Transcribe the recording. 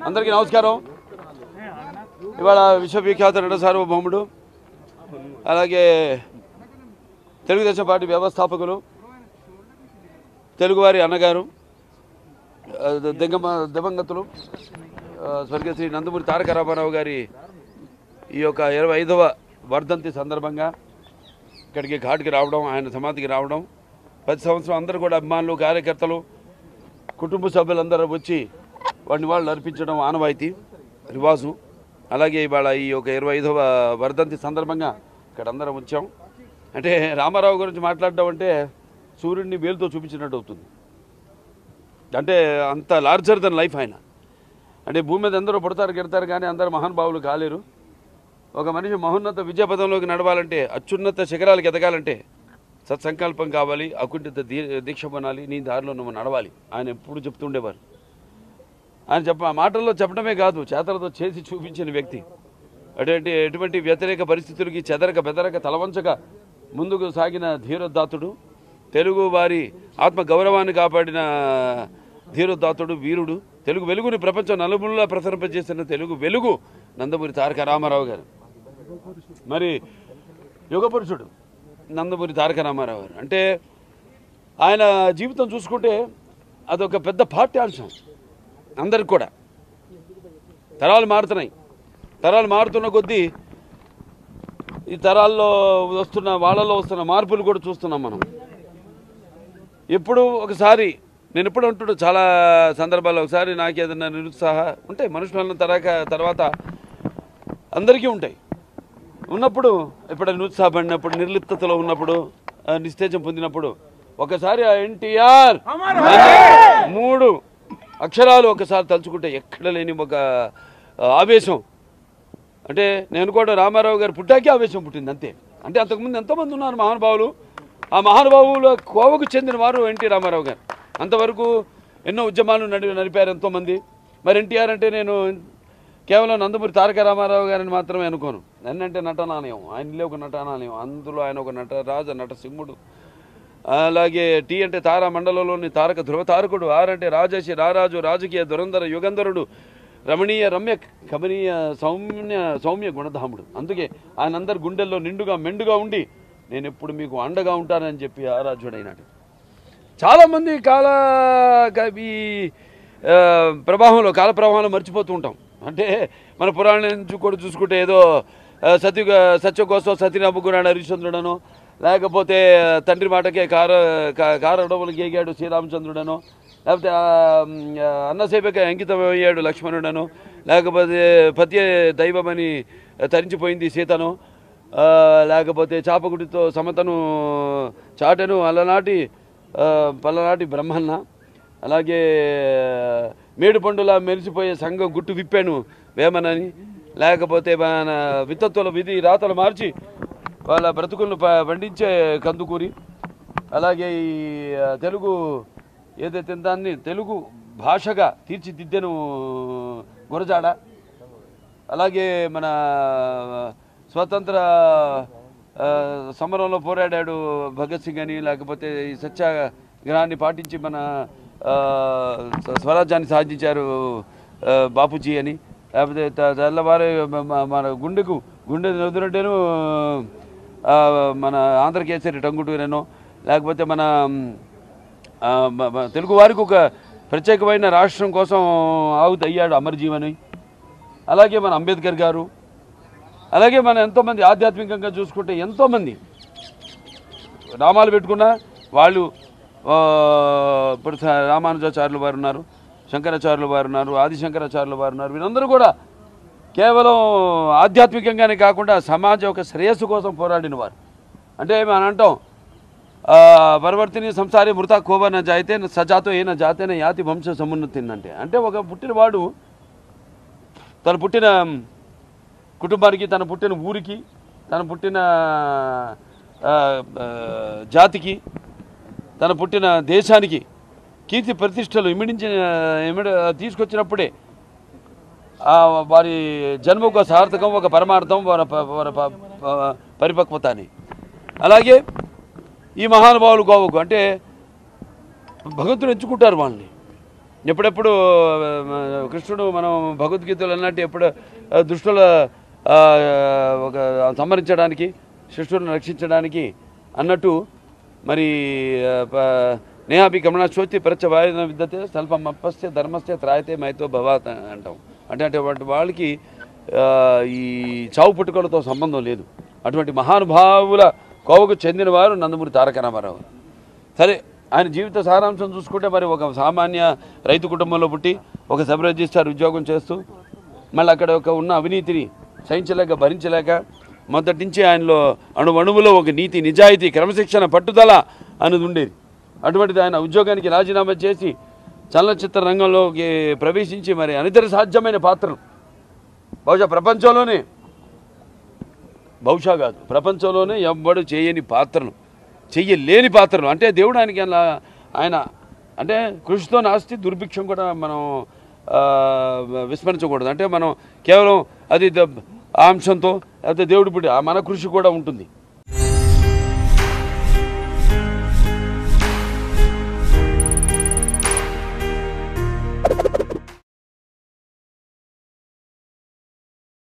అందరికీ నమస్కారం ఇవాళ విశ్వవిఖ్యాత నట సార్వభౌముడు అలాగే తెలుగుదేశం పార్టీ వ్యవస్థాపకులు తెలుగువారి అన్నగారు ఆ, దిగమ దివంగతులు ఆ, స్వర్గీయ శ్రీ నందమూరి తారక రామారావు గారి ఈ యొక్క ఇరవై ఐదవ వర్ధంతి సందర్భంగా ఇక్కడికి ఘాట్కి రావడం ఆయన సమాధికి రావడం ప్రతి సంవత్సరం అందరూ కూడా అభిమానులు కార్యకర్తలు కుటుంబ సభ్యులందరూ వచ్చి వాడిని వాళ్ళు అర్పించడం ఆనవాయితీ రివాజు అలాగే ఇవాళ ఈ యొక్క ఇరవై ఐదవ వర్ధంతి సందర్భంగా ఇక్కడ అందరం వచ్చాం అంటే రామారావు గురించి మాట్లాడడం అంటే సూర్యుడిని వేలుతో చూపించినట్టు అవుతుంది అంటే అంత లార్జర్ దెన్ లైఫ్ ఆయన అంటే భూమి మీద అందరూ పుడతారు గిడతారు కానీ అందరూ మహానుభావులు కాలేరు ఒక మనిషి మహోన్నత విద్యా పదంలోకి నడవాలంటే అత్యున్నత శిఖరాలకు ఎదగాలంటే సత్సంకల్పం కావాలి అకుంఠిత దీ దీక్ష పొనాలి నీ దారిలో నువ్వు నడవాలి ఆయన ఎప్పుడు చెప్తుండేవారు ఆయన చెప్ప ఆ మాటల్లో చెప్పడమే కాదు చేతలతో చేసి చూపించిన వ్యక్తి అటువంటి ఎటువంటి వ్యతిరేక పరిస్థితులకి చెదరక బెదరక తలవంచక ముందుకు సాగిన ధీరోద్దాతుడు తెలుగు వారి ఆత్మ గౌరవాన్ని కాపాడిన ధీరోద్దాతుడు వీరుడు తెలుగు వెలుగుని ప్రపంచం నలుమూలలా ప్రసరింపజేసిన తెలుగు వెలుగు నందమూరి తారక రామారావు గారు మరి యుగ పురుషుడు నందమూరి తారక రామారావు గారు అంటే ఆయన జీవితం చూసుకుంటే అదొక పెద్ద పాఠ్యాంశం అందరికి కూడా తరాలు మారుతున్నాయి తరాలు మారుతున్న కొద్దీ ఈ తరాల్లో వస్తున్న వాళ్ళలో వస్తున్న మార్పులు కూడా చూస్తున్నాం మనం ఎప్పుడు ఒకసారి నేను ఎప్పుడు అంటున్నా చాలా సందర్భాల్లో ఒకసారి నాకు ఏదైనా నిరుత్సాహ ఉంటాయి మనుషుల తరాక తర్వాత అందరికీ ఉంటాయి ఉన్నప్పుడు ఎప్పుడైనా నిరుత్సాహపడినప్పుడు నిర్లిప్తతలో ఉన్నప్పుడు ఆ, నిస్తేజం పొందినప్పుడు ఒకసారి ఆ ఎన్టీఆర్ మూడు అక్షరాలు ఒకసారి తలుచుకుంటే ఎక్కడ లేని ఒక ఆ, ఆవేశం అంటే నేను కూడా రామారావు గారు పుట్టాకే ఆవేశం పుట్టింది అంతే అంటే అంతకుముందు ఎంతోమంది ఉన్నారు మహానుభావులు ఆ మహానుభావుల కోవకు చెందిన వారు ఎన్టీ రామారావు గారు అంతవరకు ఎన్నో ఉద్యమాలు నడి నడిపారు ఎంతోమంది మరి ఎన్టీఆర్ అంటే నేను కేవలం నందమూరి తారక రామారావు గారిని మాత్రమే అనుకోను నన్నంటే నటనాలయం ఆయనలే ఒక నటనాలయం అందులో ఆయన ఒక నట రాజ నట సింహుడు అలాగే టీ అంటే తారా మండలంలోని తారక ధ్రువ తారకుడు ఆర్ అంటే రాజేషి రారాజు రాజకీయ దురంధర యుగంధరుడు రమణీయ రమ్య కమనీయ సౌమ్య సౌమ్య గుణధాముడు అందుకే ఆయన అందరి గుండెల్లో నిండుగా మెండుగా ఉండి నేను ఎప్పుడు మీకు అండగా ఉంటానని చెప్పి ఆరాధ్యుడైనాడు చాలామంది కాల క- ఈ ఆ, ప్రవాహంలో కాల ప్రవాహంలో మర్చిపోతూ ఉంటాం అంటే మన పురాణం నుంచి కూడా చూసుకుంటే ఏదో ఆ, సత్య సత్యకోసం సత్యనాభగురాడు హరిశ్చంద్రుడనో లేకపోతే తండ్రి మాటకే కార కా- కారడవులు గేగాడు శ్రీరామచంద్రుడనో లేకపోతే ఆ, మ్, ఆ, అన్నసేపకి అంకితం అయ్యాడు లక్ష్మణుడను లేకపోతే పత్య దైవమని తరించిపోయింది సీతను ఆ, లేకపోతే చాపగుడితో సమతను చాటను అలనాటి ఆ, పల్లనాటి బ్రహ్మన్న అలాగే మేడు పండులా మెరిసిపోయే సంఘం గుట్టు విప్పాను వేమనని లేకపోతే మన విత్తత్తుల విధి రాతలు మార్చి వాళ్ళ బ్రతుకులను ప- పండించే కందుకూరి అలాగే ఈ ఆ, తెలుగు ఏదైతే దాన్ని తెలుగు భాషగా తీర్చిదిద్దెను గురజాడ అలాగే మన స్వతంత్ర ఆ, సమరంలో పోరాడాడు భగత్ సింగ్ అని లేకపోతే ఈ సత్యాగ్రహాన్ని పాటించి మన ఆ, స్వ- స్వరాజ్యాన్ని సాధించారు ఆ, బాపూజీ అని లేకపోతే త- తెల్లవారు మ- మ- మన గుండెకు గుండె నదులంటేను ఆ, మన ఆంధ్రకేసరి టంగుటూరేనో లేకపోతే మన ఆ, మ- మ- తెలుగు వారికి ఒక ప్రత్యేకమైన రాష్ట్రం కోసం ఆవుతి అయ్యాడు అమరజీవని అలాగే మన అంబేద్కర్ గారు అలాగే మన ఎంతోమంది ఆధ్యాత్మికంగా చూసుకుంటే ఎంతోమంది నామాలు పెట్టుకున్నా వాళ్ళు ఆ, ఇప్పుడు స- రామానుజాచార్యులు వారు ఉన్నారు శంకరాచార్యులు వారు ఉన్నారు ఆదిశంకరాచార్యులు వారు ఉన్నారు వీరందరూ కూడా కేవలం ఆధ్యాత్మికంగానే కాకుండా సమాజ యొక్క శ్రేయస్సు కోసం పోరాడిన వారు అంటే మనం అంటాం ఆ, పరవర్తిని సంసారి మృత కోవన జాయితే సజాతో ఏన జాతేన యాతి వంశ సమున్నతిందంటే అంటే ఒక పుట్టినవాడు తను పుట్టిన కుటుంబానికి తన పుట్టిన ఊరికి తన పుట్టిన ఆ, ఆ, జాతికి తన పుట్టిన దేశానికి కీర్తి ప్రతిష్టలు ఇమిడించిన ఇమిడ తీసుకొచ్చినప్పుడే ఆ వారి జన్మ ఒక సార్థకం ఒక పరమార్థం వారి ప- వారి ప- ప- పరిపక్వత అని అలాగే ఈ మహానుభావులు గోవకు అంటే భగవంతుడు ఎంచుకుంటారు వాళ్ళని ఎప్పుడెప్పుడు ఆ, కృష్ణుడు మనం భగవద్గీతలు అన్నట్టు ఎప్పుడు ఆ, దుష్టుల ఆ, ఒక సంహరించడానికి శిష్యులను రక్షించడానికి అన్నట్టు మరి ఆ, ప- నేహాపి గమన చోతి ప్రచ వాయున విద్యతే స్వల్పం అప్పస్య ధర్మస్య త్రాయతే మైతో భవాత్ అంటాం అంటే అటువంటి వాళ్ళకి ఆ, ఈ చావు పుట్టుకలతో సంబంధం లేదు అటువంటి మహానుభావుల కోవకు చెందిన వారు నందమూరి తారక రామారావు సరే ఆయన జీవిత సారాంశం చూసుకుంటే మరి ఒక సామాన్య రైతు కుటుంబంలో పుట్టి ఒక సబ్ రిజిస్టార్ ఉద్యోగం చేస్తూ మళ్ళీ అక్కడ ఒక ఉన్న అవినీతిని సహించలేక భరించలేక మొదటి నుంచి ఆయనలో అణువణువులో ఒక నీతి నిజాయితీ క్రమశిక్షణ పట్టుదల అనేది ఉండేది అటువంటిది ఆయన ఉద్యోగానికి రాజీనామా చేసి చలనచిత్ర రంగంలోకి ప్రవేశించి మరి అనితర సాధ్యమైన పాత్రలు బహుశా ప్రపంచంలోనే బహుశా కాదు ప్రపంచంలోనే ఎవ్వడు చేయని పాత్రను చెయ్యలేని పాత్రలు అంటే దేవుడు ఆయనకి అలా ఆయన అంటే కృషితో నాస్తి దుర్భిక్షం కూడా మనం ఆ, విస్మరించకూడదు అంటే మనం కేవలం అది ద- ఆ అంశంతో లేకపోతే దేవుడి పుట్టి ఆ మన కృషి కూడా ఉంటుంది